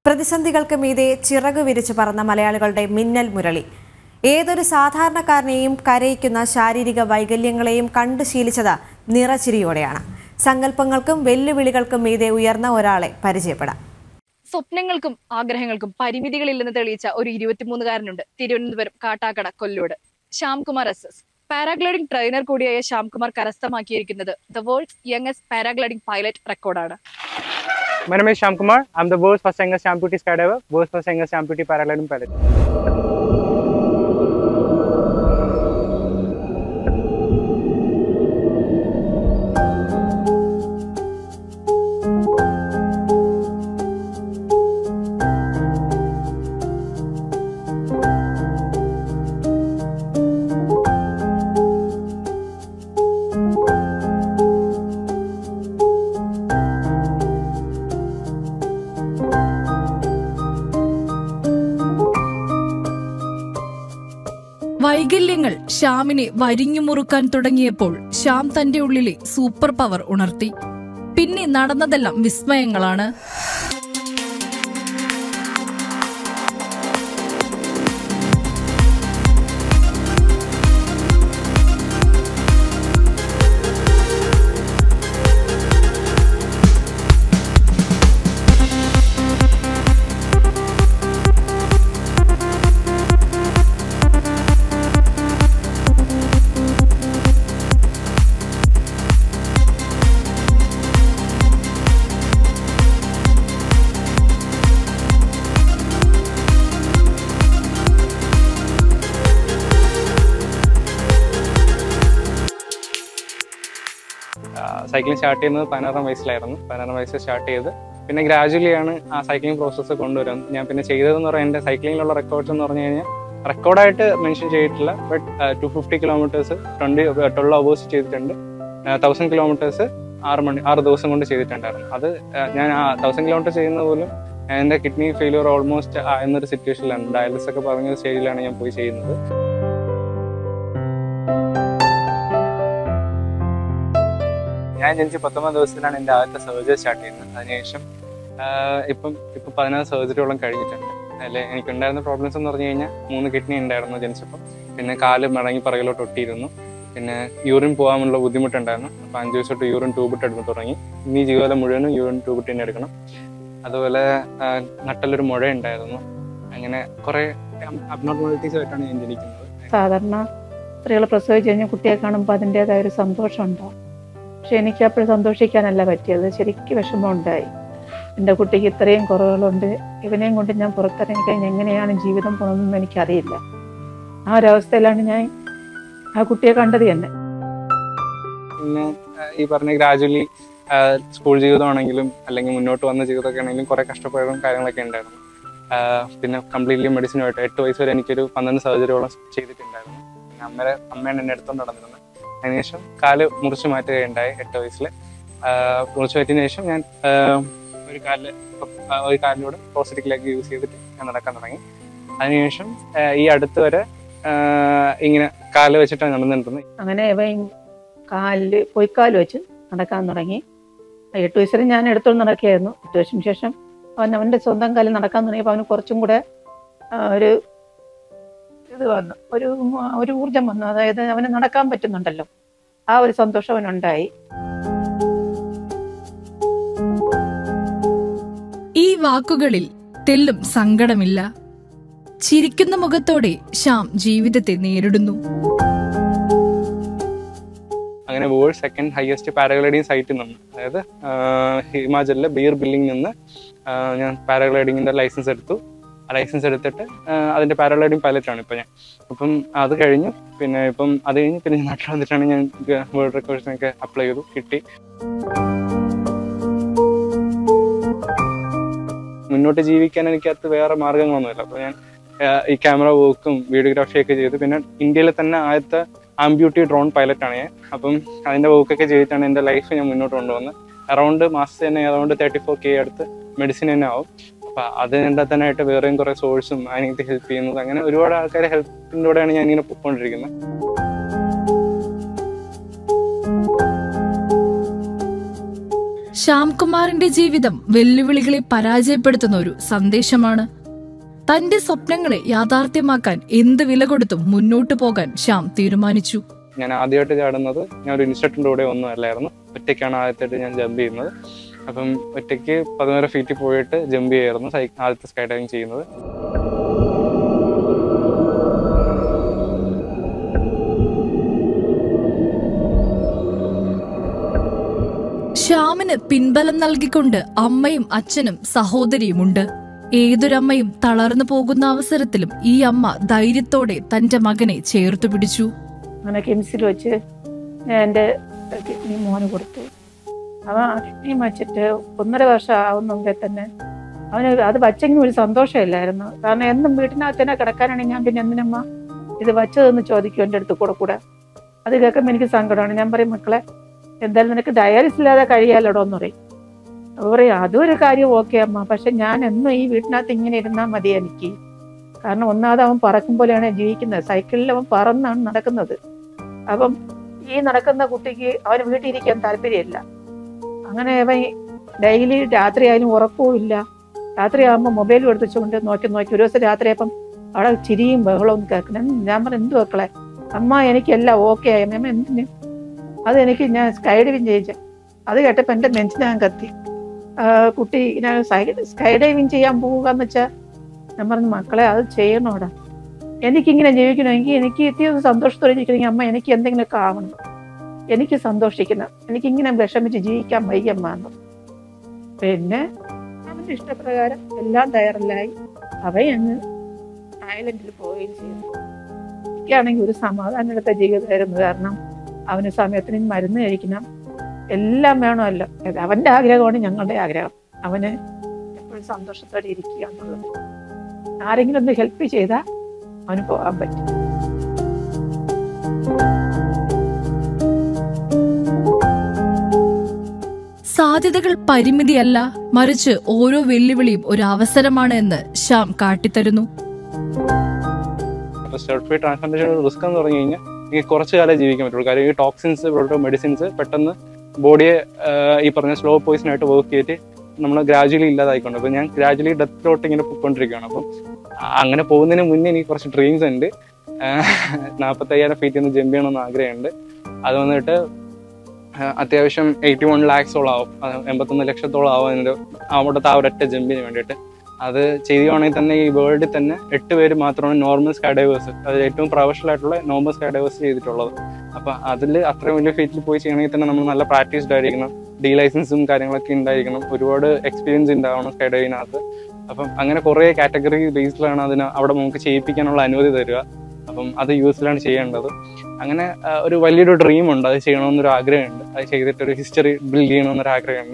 പ്രതിസന്ധികൾക്ക് മീതെ ചിറകു വിരിച്ചു പറന്ന മലയാളികളുടെ മിന്നൽ മുരളി ഏതൊരു സാധാരണക്കാരനെയും കരയിക്കുന്ന ശാരീരിക വൈകല്യങ്ങളെയും കണ്ടു ശീലിച്ചത് നിറച്ചിരിയോടെയാണ് സങ്കല്പങ്ങൾക്കും വെല്ലുവിളികൾക്കും മീതെ ഉയർന്ന ഒരാളെ പരിചയപ്പെടാം സ്വപ്നങ്ങൾക്കും ആഗ്രഹങ്ങൾക്കും പരിമിതികളില്ലെന്ന് തെളിയിച്ച ഒരു ഇരുപത്തിമൂന്നുകാരനുണ്ട് Thiruvananthapuram Kattakada Kollode Shyamkumar S S paragliding trainer കൂടിയായ ശ്യാംകുമാർ കരസ്ഥമാക്കിയിരിക്കുന്നത് the world's youngest paragliding pilot റെക്കോർഡാണ് My name is Shyam Kumar. I'm the world's first youngest amputee skydiver, world's first youngest amputee paragliding pilot. വൈകല്യങ്ങൾ ശ്യാമിനെ വരിഞ്ഞുമുറുക്കാൻ തുടങ്ങിയപ്പോൾ ശ്യാം തന്റെ ഉള്ളിലെ സൂപ്പർ പവർ ഉണർത്തി പിന്നെ നടന്നതെല്ലാം വിസ്മയങ്ങളാണ് സൈക്ലിംഗ് സ്റ്റാർട്ട് ചെയ്യുന്നത് പതിനാറാം വയസ്സിലായിരുന്നു പതിനാറാം വയസ്സിൽ സ്റ്റാർട്ട് ചെയ്ത് പിന്നെ ഗ്രാജുവലി ആണ് ആ സൈക്ലിംഗ് പ്രോസസ്സ് കൊണ്ടുവരുന്നത് ഞാൻ പിന്നെ ചെയ്തതെന്ന് പറഞ്ഞാൽ എൻ്റെ സൈക്ലിങ്ങിലുള്ള റെക്കോർഡ്സ് എന്ന് പറഞ്ഞു കഴിഞ്ഞാൽ റെക്കോർഡായിട്ട് മെൻഷൻ ചെയ്തിട്ടില്ല but two fifty kilometres twenty twelve hours ചെയ്തിട്ടുണ്ട് തൗസൻഡ് കിലോമീറ്റേഴ്സ് ആറ് മണി ആറ് ദിവസം കൊണ്ട് ചെയ്തിട്ടുണ്ടായിരുന്നു അത് ആ, ഞാൻ ആ തൗസൻഡ് കിലോമീറ്റർ ചെയ്യുന്നത് പോലും എൻ്റെ കിഡ്നി ഫെയിലിയർ ഓൾമോസ്റ്റ് എന്നൊരു സിറ്റുവേഷനിലാണ് ഡയാലിസിസ് ഒക്കെ പറഞ്ഞ സ്റ്റേജിലാണ് ഞാൻ പോയി ചെയ്യുന്നത് ഞാൻ ജനിച്ച് പത്തൊമ്പത് ദിവസത്തിലാണ് എൻ്റെ ആദ്യത്തെ സർജറി സ്റ്റാർട്ട് ചെയ്യുന്നത് അതിനുശേഷം ആഹ് ഇപ്പം ഇപ്പം പതിനാറ് സർജറിയോളം കഴിഞ്ഞിട്ടുണ്ട് അതിൽ എനിക്കുണ്ടായിരുന്ന പ്രോബ്ലംസ് എന്ന് പറഞ്ഞു കഴിഞ്ഞാൽ മൂന്ന് കിഡ്നി ഉണ്ടായിരുന്നു ജനിച്ചപ്പം പിന്നെ കാല് മടങ്ങി പറകിലോട്ട് ഒട്ടിയിരുന്നു പിന്നെ യൂറിൻ പോകാനുള്ള ബുദ്ധിമുട്ടുണ്ടായിരുന്നു അപ്പം അഞ്ച് ദിവസം തൊട്ട് യൂറിൻ ട്യൂബിട്ട് എടുത്ത് തുടങ്ങി ഇനി ജീവിതം മുഴുവനും യൂറിൻ ട്യൂബിട്ട് തന്നെ എടുക്കണം അതുപോലെ ആഹ് നട്ടലൊരു മുഴ ഉണ്ടായിരുന്നു അങ്ങനെ കുറേ അബ്നോർമാലിറ്റീസ് ആയിട്ടാണ് ഞാൻ ജനിക്കുന്നത് സാധാരണ സ്ത്രീകൾ പ്രസവിച്ച് കഴിഞ്ഞാൽ കുട്ടിയെ കാണുമ്പോൾ അതിൻ്റെതായ ഒരു സന്തോഷം ഉണ്ടാവും പക്ഷെ എനിക്ക് അപ്പോൾ സന്തോഷിക്കാനല്ല പറ്റിയത് ശരിക്കും വിഷമം ഉണ്ടായി എൻ്റെ കുട്ടിക്ക് ഇത്രയും കുറവുകളുണ്ട് ഇവനെയും കൊണ്ട് ഞാൻ പുറത്തിറങ്ങി കഴിഞ്ഞാൽ എങ്ങനെയാണ് ജീവിതം പോകുന്നതെന്ന് എനിക്കറിയില്ല ആ ഒരവസ്ഥയിലാണ് ഞാൻ ആ കുട്ടിയെ കണ്ടത് തന്നെ പിന്നെ ആഹ് ഈ പറഞ്ഞ ഗ്രാജുവലി സ്കൂൾ ജീവിതമാണെങ്കിലും അല്ലെങ്കിൽ മുന്നോട്ട് വന്ന ജീവിതമൊക്കെ ആണെങ്കിലും കുറെ കഷ്ടപ്പാടും കാര്യങ്ങളൊക്കെ ഉണ്ടായിരുന്നു ആഹ് പിന്നെ കംപ്ലീറ്റ്ലി മെഡിസിനുമായിട്ട് എട്ട് വയസ്സ് വരെ എനിക്കൊരു പന്ത്രണ്ട് സർജറിയോളം ചെയ്തിട്ടുണ്ടായിരുന്നു പിന്നെ അമ്മയുടെ അമ്മയാണ് എന്നെ എടുത്തോണ്ട് നടന്നിരുന്നത് അതിനുശേഷം കാല് മുറിച്ച് മാറ്റുകയുണ്ടായി എട്ട് വയസ്സിൽ മുറിച്ച് മാറ്റിയതിനു ശേഷം ഞാൻ ആഹ് ഒരു കാലില് ഇപ്പം, ആഹ് ഒരു കാലിലൂടെ പ്രോസ്റ്ററ്റിക് ലെഗ് യൂസ് ചെയ്തിട്ട് ഞാൻ നടക്കാൻ തുടങ്ങി അതിനുശേഷം ആഹ് ഈ അടുത്ത് വരെ ആഹ് ഇങ്ങനെ കാല് വെച്ചിട്ടാണ് നടന്നിരുന്നത് അങ്ങനെ ഇവൻ കാലിൽ പൊയ്ക്കാല് വെച്ച് നടക്കാൻ തുടങ്ങി ആ എട്ട് വയസ്സിൽ ഞാൻ എടുത്തോണ്ട് നടക്കുകയായിരുന്നു എട്ട് വയസ്സിന് ശേഷം അവൻ അവൻ്റെ സ്വന്തം കാലിൽ നടക്കാൻ തുടങ്ങിയപ്പോൾ അവന് കുറച്ചും കൂടെ ആ, ഒരു ഇത് വന്നു ഒരു ഒരു ഊർജം വന്നു അതായത് അവന് നടക്കാൻ പറ്റുന്നുണ്ടല്ലോ ആ ഒരു സന്തോഷം അവനുണ്ടായി ഈ വാക്കുകളിൽ തെല്ലും സങ്കടമില്ല ചിരിക്കുന്ന മുഖത്തോടെ ശ്യാം ജീവിതത്തെ നേരിടുന്നു അങ്ങനെ വേൾഡ് സെക്കൻഡ് ഹയസ്റ്റ് പാരാഗ്ലൈഡിംഗ് സൈറ്റിൽ നിന്ന് അതായത് ആഹ് ഹിമാചലിലെ ബീർ ബില്ലിംഗ് നിന്ന് ആഹ് ഞാൻ പാരാഗ്ലൈഡിങ്ങിന്റെ ലൈസൻസ് എടുത്തു ആ ലൈസൻസ് എടുത്തിട്ട് ആഹ് അതിന്റെ പാരാഗ്ലൈഡിംഗ് പൈലറ്റാണ് ഇപ്പൊ ഞാൻ അപ്പം അത് കഴിഞ്ഞു പിന്നെ ഇപ്പം അത് കഴിഞ്ഞ് പിന്നെ നാട്ടിൽ വന്നിട്ടാണ് ഞാൻ വേൾഡ് റെക്കോർഡ്സിനൊക്കെ അപ്ലൈ ചെയ്തു കിട്ടി മുന്നോട്ട് ജീവിക്കാൻ എനിക്കകത്ത് വേറെ മാർഗങ്ങളൊന്നുമില്ല അപ്പോൾ ഞാൻ ആഹ് ഈ ക്യാമറ വർക്കും വീഡിയോഗ്രാഫിയൊക്കെ ചെയ്തു പിന്നെ ഇന്ത്യയിലെ തന്നെ ആദ്യത്തെ ആംബ്യൂട്ടി ഡ്രോൺ പൈലറ്റാണ് ഞാൻ അപ്പം അതിന്റെ വർക്കൊക്കെ ചെയ്തിട്ടാണ് എൻ്റെ ലൈഫ് ഞാൻ മുന്നോട്ട് കൊണ്ടുവന്നത് അറൗണ്ട് മാസത്തിൽ തന്നെ അറൗണ്ട് തേർട്ടി ഫോർ കെ അടുത്ത് മെഡിസിൻ തന്നെ ആവും അപ്പൊ അതിൻ്റെ തന്നെയായിട്ട് വേറെയും കുറെ സോഴ്സും അതിനകത്ത് ഹെൽപ്പ് ചെയ്യുന്നത് അങ്ങനെ ഒരുപാട് ആൾക്കാരെ ഹെൽപ്പിൻ്റെ കൂടെയാണ് ഞാൻ ഇങ്ങനെ പൊയ്ക്കൊണ്ടിരിക്കുന്നത് ശ്യാംകുമാറിന്റെ ജീവിതം വെല്ലുവിളികളെ പരാജയപ്പെടുത്തുന്ന ഒരു സന്ദേശമാണ് തന്റെ സ്വപ്നങ്ങളെ യാഥാർത്ഥ്യമാക്കാൻ എന്ത് വില കൊടുത്തും മുന്നോട്ടു പോകാൻ ശ്യാം തീരുമാനിച്ചു ഞാൻ ആദ്യമായിട്ട് ചാടുന്നത് ഞാൻ ഒരു ഇൻസ്ട്രക്ടറിൻ്റെ കൂടെ ഒന്നും അല്ലായിരുന്നു ഒറ്റയ്ക്കാണ് ആദ്യമായിട്ട് ഞാൻ ജമ്പ് ചെയ്യുന്നത് അപ്പം ഒറ്റയ്ക്ക് പതിനാറ് ഫീറ്റിൽ പോയിട്ട് ജമ്പ് ചെയ്യായിരുന്നു സൈ ആദ്യത്തെ സ്കൈ ഡൈവിങ് ചെയ്യുന്നത് ശ്യാമിന് പിൻബലം നൽകിക്കൊണ്ട് അമ്മയും അച്ഛനും സഹോദരിയുമുണ്ട് ഏതൊരമ്മയും തളർന്നു പോകുന്ന അവസരത്തിലും ഈ അമ്മ ധൈര്യത്തോടെ തന്റെ മകനെ ചേർത്തു പിടിച്ചു അങ്ങനെ കിംസിൽ വെച്ച് ഞാൻ എൻ്റെ കിഡ്നി മോന് കൊടുത്തു അവൻ ആ കിഡ്നി വച്ചിട്ട് ഒന്നര വർഷം ആവുന്ന മുമ്പേ തന്നെ അവന് അത് വച്ചെങ്കിലും ഒരു സന്തോഷമില്ലായിരുന്നു കാരണം എന്നും വീട്ടിനകത്ത് തന്നെ കിടക്കാനാണെങ്കിൽ ഞാൻ പിന്നെ എന്തിനമ്മ ഇത് വച്ചതെന്ന് ചോദിക്കും എൻ്റെ അടുത്ത് കൂടെ കൂടെ അത് കേൾക്കുമ്പോൾ എനിക്ക് സങ്കടമാണ് ഞാൻ പറയും മക്കളെ എന്തായാലും നിനക്ക് ഡയാലിസിസ് ഇല്ലാതെ കഴിയാലോടോ എന്ന് പറയും അപ്പോൾ പറയും അതൊരു കാര്യം ഓക്കെ അമ്മ പക്ഷെ ഞാൻ എന്നും ഈ വീട്ടിനകത്ത് ഇങ്ങനെ ഇരുന്നാൽ മതി എനിക്ക് കാരണം ഒന്നാമത് അവൻ പറക്കും പോലെയാണ് ജീവിക്കുന്നത് സൈക്കിളിൽ അവൻ പറന്നാണ് നടക്കുന്നത് അപ്പം ഈ നടക്കുന്ന കുട്ടിക്ക് അവന് വീട്ടിൽ ഇരിക്കാൻ താല്പര്യമില്ല അങ്ങനെ അവൻ ഡെയിലി രാത്രി ആയാലും ഉറക്കവും ഇല്ല രാത്രി ആകുമ്പോൾ മൊബൈൽ എടുത്തുകൊണ്ട് നോക്കി നോക്കി ഒരു ദിവസം രാത്രി ആയപ്പം അവിടെ ചിരിയും ബഹളവും കേൾക്കണം ഞാൻ പറഞ്ഞു എന്ത് മക്കളെ അമ്മ എനിക്കെല്ലാം ഓക്കെ ആയി അമ്മ എന്തിന് അത് എനിക്ക് ഞാൻ സ്കൈ ഡൈവിങ് ചെയ്യിച്ച അത് കേട്ടപ്പോൾ എൻ്റെ നെഞ്ചിനാൻ കത്തി ആ, കുട്ടി ഞാൻ സ്കൈ ഡൈവിങ് ചെയ്യാൻ പോവുക എന്ന് വെച്ചാൽ ഞാൻ പറഞ്ഞു മക്കളെ അത് ചെയ്യണോടാ എനിക്കിങ്ങനെ ജീവിക്കണമെങ്കിൽ എനിക്ക് ഇത്തിരി സന്തോഷത്തോടെ ജീവിക്കണമെങ്കിൽ അമ്മ എനിക്ക് എന്തെങ്കിലുമൊക്കെ ആവണം എനിക്ക് സന്തോഷിക്കണം എനിക്കിങ്ങനെ വിഷമിച്ച് ജീവിക്കാൻ വയ്യമ്മ എന്ന് പിന്നെ അവൻ്റെ ഇഷ്ടപ്രകാരം എല്ലാം തയ്യാറല്ലായി അവയങ്ങ് തായ്ലൻഡിൽ പോവുകയും ചെയ്തു എനിക്കാണെങ്കിൽ ഒരു സമാധാനമെടുത്ത ജീവിതമായിരുന്നു കാരണം അവന് സമയത്തിന് മരുന്ന് കഴിക്കണം എല്ലാം വേണമല്ലോ അത് അവൻ്റെ ആഗ്രഹമാണ് ഞങ്ങളുടെ ആഗ്രഹം അവന് എപ്പോഴും സന്തോഷത്തോടെ ഇരിക്കുക എന്നുള്ളത് ആരെങ്കിലും ഒന്ന് ഹെൽപ്പ് ചെയ്താൽ അവന് പോകാൻ പറ്റും സാധ്യതകൾ പരിമിതിയല്ല മറിച്ച് ഓരോ വെല്ലുവിളിയും ഒരു അവസരമാണ് എന്ന് ശ്യാം കാട്ടിത്തരുന്നു അപ്പോൾ സ്റ്റെഡ് ഫ്രീ ട്രാൻസ്പ്ലാന്റേഷൻ റിസ്ക് എന്ന് പറഞ്ഞു കഴിഞ്ഞാൽ എനിക്ക് കുറച്ച് കാലം ജീവിക്കാൻ പറ്റുള്ളൂ കാര്യം ഈ ടോക്സിൻസ് പോലത്തെ മെഡിസിൻസ് പെട്ടെന്ന് ബോഡിയെ ഈ പറഞ്ഞ സ്ലോ പോയിസൺ ആയിട്ട് വർക്ക് ചെയ്തിട്ട് നമ്മൾ ഗ്രാജുവലി ഇല്ലാതായിക്കൊണ്ട് അപ്പോൾ ഞാൻ ഗ്രാജുവലി ഡെത്തിലോട്ട് ഇങ്ങനെ പോയിക്കൊണ്ടിരിക്കുകയാണ് അപ്പം അങ്ങനെ പോകുന്നതിന് മുന്നേ എനിക്ക് കുറച്ച് ഡ്രീംസ് ഉണ്ട് നാൽപ്പത്തയ്യായിരം ഫീറ്റിൽ നിന്ന് ജമ്പ് ചെയ്യണമെന്ന് ആഗ്രഹമുണ്ട് അത് വന്നിട്ട് ആ, അത്യാവശ്യം എയ്റ്റി വൺ ലാക്സോളം ആവും അത് എൺപത്തൊന്ന് ലക്ഷത്തോളം ആവും അതിൻ്റെ അവിടുത്തെ ആ ഒരൊറ്റ ജമ്പിന് വേണ്ടിയിട്ട് അത് ചെയ്യുവാണെങ്കിൽ തന്നെ ഈ വേൾഡിൽ തന്നെ എട്ട് പേര് മാത്രമാണ് നോർമൽ സ്കൈ ഡൈവേഴ്സ് അത് ഏറ്റവും പ്രൊഫഷണൽ ആയിട്ടുള്ള നോർമൽ സ്കൈ ഡൈവേഴ്സ് ചെയ്തിട്ടുള്ളത് അപ്പം അതിൽ അത്രയും വലിയ ഫീറ്റിൽ പോയി ചെയ്യണമെങ്കിൽ തന്നെ നമ്മൾ നല്ല പ്രാക്ടീസ്ഡ് ആയിരിക്കണം ഡി ലൈസൻസും കാര്യങ്ങളൊക്കെ ഉണ്ടായിരിക്കണം ഒരുപാട് എക്സ്പീരിയൻസ് ഉണ്ടാവണം സ്കൈ ഡൈവിനകത്ത് അപ്പം അങ്ങനെ കുറേ കാറ്റഗറി ബേസിലാണ് അതിന് അവിടെ നമുക്ക് ചെയ്യിപ്പിക്കാനുള്ള അനുമതി തരിക അപ്പം അത് യു എസിലാണ് ചെയ്യേണ്ടത് അങ്ങനെ ആ, ഒരു വലിയൊരു ഡ്രീം ഉണ്ട് അത് ചെയ്യണമെന്നൊരു ആഗ്രഹമുണ്ട് അത് ചെയ്തിട്ട് ഒരു ഹിസ്റ്ററി ബിൽഡ് ചെയ്യണമെന്നൊരു ആഗ്രഹമുണ്ട്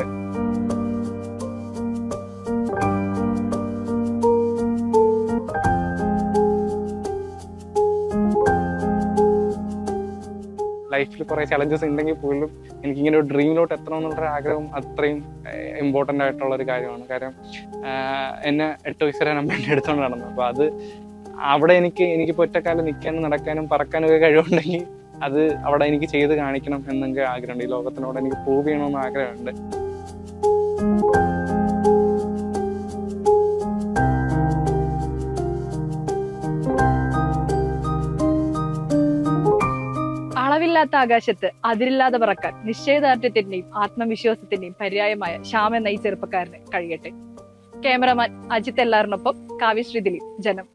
ലൈഫിൽ കുറേ ചലഞ്ചസ് ഉണ്ടെങ്കിൽ പോലും എനിക്കിങ്ങനെ ഒരു ഡ്രീമിലോട്ട് എത്തണം എന്നുള്ളൊരു ആഗ്രഹം അത്രയും ഇമ്പോർട്ടൻ്റ് ആയിട്ടുള്ള ഒരു കാര്യമാണ് കാര്യം ആഹ് എന്നെ എട്ട് വയസ്സ് വരെ അമ്മ എൻ്റെ എടുത്തോണ്ട് നടന്നു അപ്പോൾ അത് അവിടെ എനിക്ക് എനിക്കിപ്പോൾ ഒറ്റക്കാലം നിൽക്കാനും നടക്കാനും പറക്കാനും ഒക്കെ കഴിവുണ്ടെങ്കിൽ അത് അവിടെ എനിക്ക് ചെയ്ത് കാണിക്കണം എന്നൊക്കെ ആഗ്രഹമുണ്ട് ഈ ലോകത്തിനോട് എനിക്ക് പ്രൂവ് ചെയ്യണമെന്ന് ആഗ്രഹമുണ്ട് അളവില്ലാത്ത ആകാശത്ത് അതിരില്ലാതെ പറക്കാൻ നിശ്ചയദാർഢ്യത്തിന്റെയും ആത്മവിശ്വാസത്തിന്റെയും പര്യായമായ ശ്യാം എന്ന ഈ ചെറുപ്പക്കാരന് കഴിയട്ടെ ക്യാമറമാൻ അജിത് എല്ലാറിനൊപ്പം കാവ്യശ്രീ ദിലീപ് ജനം